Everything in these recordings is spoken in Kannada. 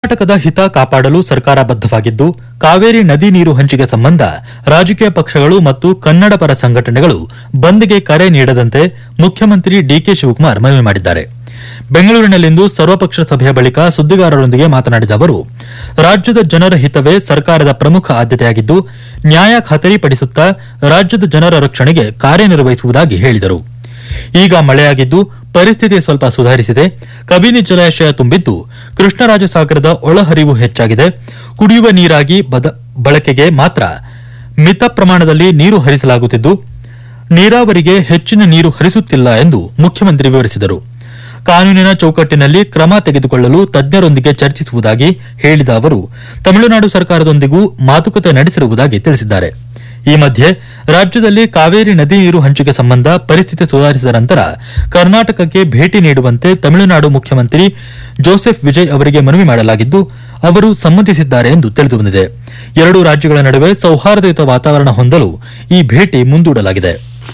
ಕರ್ನಾಟಕದ ಹಿತ ಕಾಪಾಡಲು ಸರ್ಕಾರ ಬದ್ದವಾಗಿದ್ದು ಕಾವೇರಿ ನದಿ ನೀರು ಹಂಚಿಕೆ ಸಂಬಂಧ ರಾಜಕೀಯ ಪಕ್ಷಗಳು ಮತ್ತು ಕನ್ನಡ ಪರ ಸಂಘಟನೆಗಳು ಬಂದ್ಗೆ ಕರೆ ನೀಡದಂತೆ ಮುಖ್ಯಮಂತ್ರಿ ಡಿಕೆ ಶಿವಕುಮಾರ್ ಮನವಿ ಮಾಡಿದ್ದಾರೆ ಬೆಂಗಳೂರಿನಲ್ಲಿಂದು ಸರ್ವಪಕ್ಷ ಸಭೆಯ ಬಳಿಕ ಸುದ್ದಿಗಾರರೊಂದಿಗೆ ಮಾತನಾಡಿದ ಅವರು ರಾಜ್ಯದ ಜನರ ಹಿತವೇ ಸರ್ಕಾರದ ಪ್ರಮುಖ ಆದ್ಯತೆಯಾಗಿದ್ದು ನ್ಯಾಯ ಖಾತರಿಪಡಿಸುತ್ತಾ ರಾಜ್ಯದ ಜನರ ರಕ್ಷಣೆಗೆ ಕಾರ್ಯನಿರ್ವಹಿಸುವುದಾಗಿ ಹೇಳಿದರು ಈಗ ಮಳೆಯಾಗಿದ್ದು ಪರಿಸ್ಥಿತಿ ಸ್ವಲ್ಪ ಸುಧಾರಿಸಿದೆ ಕಬಿನಿ ಜಲಾಶಯ ತುಂಬಿದ್ದು ಕೃಷ್ಣರಾಜಸಾಗರದ ಒಳಹರಿವು ಹೆಚ್ಚಾಗಿದೆ ಕುಡಿಯುವ ನೀರಾಗಿ ಬದ- ಬಳಕೆಗೆ ಮಾತ್ರ ಮಿತ ಪ್ರಮಾಣದಲ್ಲಿ ನೀರು ಹರಿಸಲಾಗುತ್ತಿದ್ದು ನೀರಾವರಿಗೆ ಹೆಚ್ಚಿನ ನೀರು ಹರಿಸುತ್ತಿಲ್ಲ ಎಂದು ಮುಖ್ಯಮಂತ್ರಿ ವಿವರಿಸಿದರು ಕಾನೂನಿನ ಚೌಕಟ್ಟಿನಲ್ಲಿ ಕ್ರಮ ತೆಗೆದುಕೊಳ್ಳಲು ತಜ್ಞರೊಂದಿಗೆ ಚರ್ಚಿಸುವುದಾಗಿ ಹೇಳಿದ ಅವರು ತಮಿಳುನಾಡು ಸರ್ಕಾರದೊಂದಿಗೂ ಮಾತುಕತೆ ನಡೆಸಿರುವುದಾಗಿ ತಿಳಿಸಿದ್ದಾರೆ ಈ ಮಧ್ಯೆ ರಾಜ್ಯದಲ್ಲಿ ಕಾವೇರಿ ನದಿ ನೀರು ಹಂಚಿಕೆ ಸಂಬಂಧ ಪರಿಸ್ಥಿತಿ ಸುಧಾರಿಸಿದ ನಂತರ ಕರ್ನಾಟಕಕ್ಕೆ ಭೇಟಿ ನೀಡುವಂತೆ ತಮಿಳುನಾಡು ಮುಖ್ಯಮಂತ್ರಿ ಜೋಸೆಫ್ ವಿಜಯ್ ಅವರಿಗೆ ಮನವಿ ಮಾಡಲಾಗಿದ್ದು ಅವರು ಸಮ್ಮತಿಸಿದ್ದಾರೆ ಎಂದು ತಿಳಿದುಬಂದಿದೆ ಎರಡೂ ರಾಜ್ಯಗಳ ನಡುವೆ ಸೌಹಾರ್ದಯುತ ವಾತಾವರಣ ಹೊಂದಲು ಈ ಭೇಟಿ ಮುಂದೂಡಲಾಗಿದೆ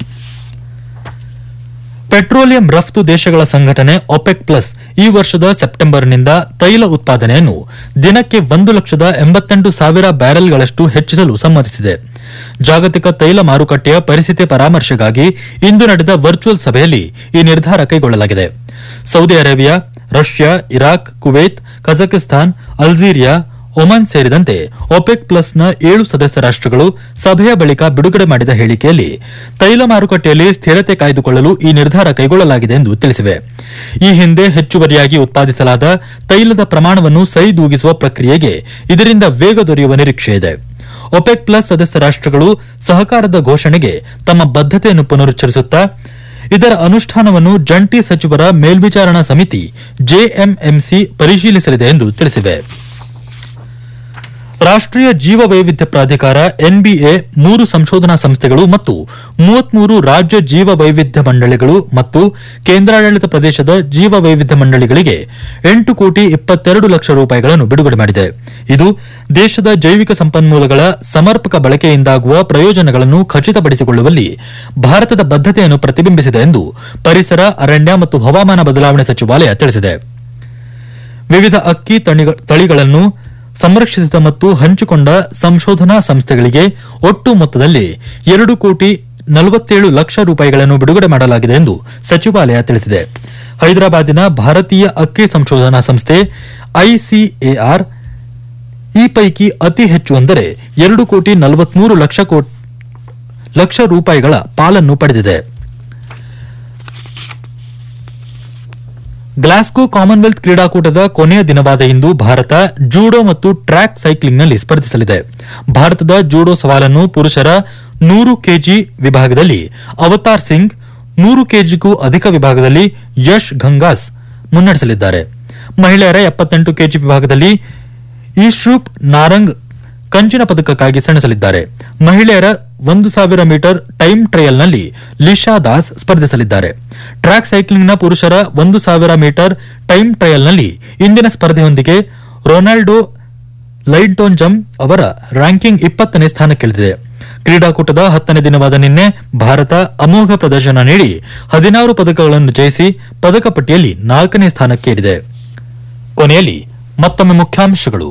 ಪೆಟ್ರೋಲಿಯಂ ರಫ್ತು ದೇಶಗಳ ಸಂಘಟನೆ ಒಪೆಕ್ ಪ್ಲಸ್ ಈ ವರ್ಷದ ಸೆಪ್ಟೆಂಬರ್ನಿಂದ ತೈಲ ಉತ್ಪಾದನೆಯನ್ನು ದಿನಕ್ಕೆ ಒಂದು ಲಕ್ಷದ ಎಂಬತ್ತೆಂಟು ಸಾವಿರ ಬ್ಯಾರೆಲ್ಗಳಷ್ಟು ಹೆಚ್ಚಿಸಲು ಸಮ್ಮತಿಸಿದೆ ಜಾಗತಿಕ ತೈಲ ಮಾರುಕಟ್ಟೆಯ ಪರಿಸ್ಥಿತಿ ಪರಾಮರ್ಶೆಗಾಗಿ ಇಂದು ನಡೆದ ವರ್ಚುವಲ್ ಸಭೆಯಲ್ಲಿ ಈ ನಿರ್ಧಾರ ಕೈಗೊಳ್ಳಲಾಗಿದೆ Saudi Arabia Russia Iraq Kuwait Kazakhstan Algeria Oman ಸೇರಿದಂತೆ ಒಪೆಕ್ ಪ್ಲಸ್ನ ಏಳು ಸದಸ್ಯ ರಾಷ್ಟಗಳು ಸಭೆಯ ಬಳಿಕ ಬಿಡುಗಡೆ ಮಾಡಿದ ಹೇಳಿಕೆಯಲ್ಲಿ ತೈಲ ಮಾರುಕಟ್ಟೆಯಲ್ಲಿ ಸ್ಥಿರತೆ ಕಾಯ್ದುಕೊಳ್ಳಲು ಈ ನಿರ್ಧಾರ ಕೈಗೊಳ್ಳಲಾಗಿದೆ ಎಂದು ತಿಳಿಸಿವೆ ಈ ಹಿಂದೆ ಹೆಚ್ಚುವರಿಯಾಗಿ ಉತ್ಪಾದಿಸಲಾದ ತೈಲದ ಪ್ರಮಾಣವನ್ನು ಸರಿದೂಗಿಸುವ ಪ್ರಕ್ರಿಯೆಗೆ ಇದರಿಂದ ವೇಗ ದೊರೆಯುವ ನಿರೀಕ್ಷೆಯಿದೆ ಒಪೆಕ್ ಪ್ಲಸ್ ಸದಸ್ಯ ರಾಷ್ಟಗಳು ಸಹಕಾರದ ಘೋಷಣೆಗೆ ತಮ್ಮ ಬದ್ದತೆಯನ್ನು ಪುನರುಚ್ಚರಿಸುತ್ತಾ ಇದರ ಅನುಷ್ಠಾನವನ್ನು ಜಂಟಿ ಸಚಿವರ ಮೇಲ್ವಿಚಾರಣಾ ಸಮಿತಿ ಜೆಎಂಎಂಸಿ ಪರಿಶೀಲಿಸಲಿದೆ ಎಂದು ತಿಳಿಸಿವೆ ರಾಷ್ಟ್ರೀಯ ಜೀವ ವೈವಿಧ್ಯ ಪ್ರಾಧಿಕಾರ ಎನ್ಬಿಎ ಮೂರು ಸಂಶೋಧನಾ ಸಂಸ್ಥೆಗಳು ಮತ್ತು ಮೂವತ್ಮೂರು ರಾಜ್ಯ ಜೀವ ವೈವಿಧ್ಯ ಮಂಡಳಿಗಳು ಮತ್ತು ಕೇಂದ್ರಾಡಳಿತ ಪ್ರದೇಶದ ಜೀವ ವೈವಿಧ್ಯ ಮಂಡಳಿಗಳಿಗೆ ಎಂಟು ಕೋಟಿ ಇಪ್ಪತ್ತೆರಡು ಲಕ್ಷ ರೂಪಾಯಿಗಳನ್ನು ಬಿಡುಗಡೆ ಮಾಡಿದೆ ಇದು ದೇಶದ ಜೈವಿಕ ಸಂಪನ್ಮೂಲಗಳ ಸಮರ್ಪಕ ಬಳಕೆಯಿಂದಾಗುವ ಪ್ರಯೋಜನಗಳನ್ನು ಖಚಿತಪಡಿಸಿಕೊಳ್ಳುವಲ್ಲಿ ಭಾರತದ ಬದ್ದತೆಯನ್ನು ಪ್ರತಿಬಿಂಬಿಸಿದೆ ಎಂದು ಪರಿಸರ ಅರಣ್ಯ ಮತ್ತು ಹವಾಮಾನ ಬದಲಾವಣೆ ಸಚಿವಾಲಯ ತಿಳಿಸಿದೆ ವಿವಿಧ ಅಕ್ಕಿ ತಣಿಗ- ತಳಿಗಳನ್ನು ಸಂರಕ್ಷಿಸಿದ ಮತ್ತು ಹಂಚಿಕೊಂಡ ಸಂಶೋಧನಾ ಸಂಸ್ಥೆಗಳಿಗೆ ಒಟ್ಟು ಮೊತ್ತದಲ್ಲಿ ಎರಡು ಕೋಟಿ ನಲವತ್ತೇಳು ಲಕ್ಷ ರೂಪಾಯಿಗಳನ್ನು ಬಿಡುಗಡೆ ಮಾಡಲಾಗಿದೆ ಎಂದು ಸಚಿವಾಲಯ ತಿಳಿಸಿದೆ ಹೈದರಾಬಾದಿನ ಭಾರತೀಯ ಅಕ್ಕಿ ಸಂಶೋಧನಾ ಸಂಸ್ಥೆ ಐಸಿಎಆರ್ ಈ ಪೈಕಿ ಅತಿ ಹೆಚ್ಚು ಅಂದರೆ ಎರಡು ಕೋಟಿ ನಲವತ್ಮೂರು ಲಕ್ಷ ಕೋ- ಲಕ್ಷ ರೂಪಾಯಿಗಳ ಪಾಲನ್ನು ಪಡೆದಿದೆ ಗ್ಲಾಸ್ಗೋ ಕಾಮನ್ವೆಲ್ತ್ ಕ್ರೀಡಾಕೂಟದ ಕೊನೆಯ ದಿನವಾದ ಇಂದು ಭಾರತ ಜೂಡೋ ಮತ್ತು ಟ್ರ್ಯಾಕ್ ಸೈಕ್ಲಿಂಗ್ನಲ್ಲಿ ಸ್ಪರ್ಧಿಸಲಿದೆ ಭಾರತದ ಜೂಡೋ ಸವಾಲನ್ನು ಪುರುಷರ ನೂರು ಕೆಜಿ ವಿಭಾಗದಲ್ಲಿ ಅವತಾರ್ ಸಿಂಗ್ ನೂರು ಕೆಜಿಗೂ ಅಧಿಕ ವಿಭಾಗದಲ್ಲಿ ಯಶ್ ಗಂಗಾಸ್ ಮುನ್ನಡೆಸಲಿದ್ದಾರೆ ಮಹಿಳೆಯರ ಎಪ್ಪತ್ತೆಂಟು ಕೆಜಿ ವಿಭಾಗದಲ್ಲಿ ಈಶ್ರೂಪ್ ನಾರಂಗ್ ಕಂಚಿನ ಪದಕಕ್ಕಾಗಿ ಸೆಣಸಲಿದ್ದಾರೆ ಮಹಿಳೆಯರ ಒಂದು ಸಾವಿರ ಮೀಟರ್ ಟೈಮ್ ಟ್ರಯಲ್ನಲ್ಲಿ ಲಿಶಾ ದಾಸ್ ಸ್ಪರ್ಧಿಸಲಿದ್ದಾರೆ ಟ್ರ್ಯಾಕ್ ಸೈಕ್ಲಿಂಗ್ನ ಪುರುಷರ ಒಂದು ಸಾವಿರ ಮೀಟರ್ ಟೈಮ್ ಟ್ರಯಲ್ನಲ್ಲಿ ಇಂದಿನ ಸ್ಪರ್ಧೆಯೊಂದಿಗೆ ರೊನಾಲ್ಡೋ ಲೈಡ್ಟೋನ್ ಜಮ್ ಅವರ ರ್ಯಾಂಕಿಂಗ್ ಇಪ್ಪತ್ತನೇ ಸ್ಥಾನಕ್ಕಿಳಿದಿದೆ ಕ್ರೀಡಾಕೂಟದ ಹತ್ತನೇ ದಿನವಾದ ನಿನ್ನೆ ಭಾರತ ಅಮೋಘ ಪ್ರದರ್ಶನ ನೀಡಿ ಹದಿನಾರು ಪದಕಗಳನ್ನು ಜಯಿಸಿ ಪದಕ ಪಟ್ಟಿಯಲ್ಲಿ ನಾಲ್ಕನೇ ಸ್ಥಾನಕ್ಕೇರಿದೆ ಕೊನೆಯಲ್ಲಿ ಮತ್ತೊಮ್ಮೆ ಮುಖ್ಯಾಂಶಗಳು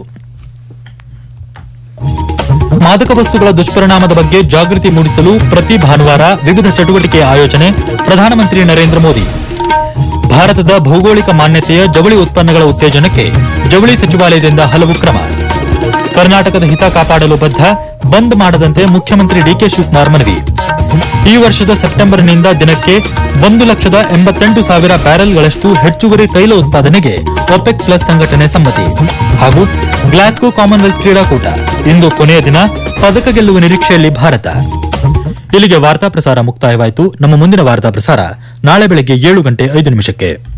ಮಾದಕ ವಸ್ತುಗಳ ದುಷ್ಪರಿಣಾಮದ ಬಗ್ಗೆ ಜಾಗೃತಿ ಮೂಡಿಸಲು ಪ್ರತಿ ಭಾನುವಾರ ವಿವಿಧ ಚಟುವಟಿಕೆ ಆಯೋಜನೆ ಪ್ರಧಾನಮಂತ್ರಿ ನರೇಂದ್ರ ಮೋದಿ ಭಾರತದ ಭೌಗೋಳಿಕ ಮಾನ್ಯತೆಯ ಜವಳಿ ಉತ್ಪನ್ನಗಳ ಉತ್ತೇಜನಕ್ಕೆ ಜವಳಿ ಸಚಿವಾಲಯದಿಂದ ಹಲವು ಕ್ರಮ ಕರ್ನಾಟಕದ ಹಿತ ಕಾಪಾಡಲು ಬದ್ಧ ಬಂದ್ ಮಾಡದಂತೆ ಮುಖ್ಯಮಂತ್ರಿ ಡಿಕೆ ಶಿವಕುಮಾರ್ ಮನವಿ ಈ ವರ್ಷದ ಸೆಪ್ಟೆಂಬರ್ನಿಂದ ದಿನಕ್ಕೆ ಒಂದು ಲಕ್ಷದ ಎಂಬತ್ತೆಂಟು ಸಾವಿರ ಬ್ಯಾರೆಲ್ಗಳಷ್ಟು ಹೆಚ್ಚುವರಿ ತೈಲ ಉತ್ಪಾದನೆಗೆ ಒಪೆಕ್ ಪ್ಲಸ್ ಸಂಘಟನೆ ಸಮ್ಮತಿ ಹಾಗೂ ಗ್ಲಾಸ್ಗೋ ಕಾಮನ್ವೆಲ್ತ್ ಕ್ರೀಡಾಕೂಟ ಇಂದು ಕೊನೆಯ ದಿನ ಪದಕ ಗೆಲ್ಲುವ ನಿರೀಕ್ಷೆಯಲ್ಲಿ ಭಾರತ ಇಲ್ಲಿಗೆ ವಾರ್ತಾ ಪ್ರಸಾರ ಮುಕ್ತಾಯವಾಯಿತು ನಮ್ಮ ಮುಂದಿನ ವಾರ್ತಾ ಪ್ರಸಾರ ನಾಳೆ ಬೆಳಗ್ಗೆ ಏಳು ಗಂಟೆ ಐದು ನಿಮಿಷಕ್ಕೆ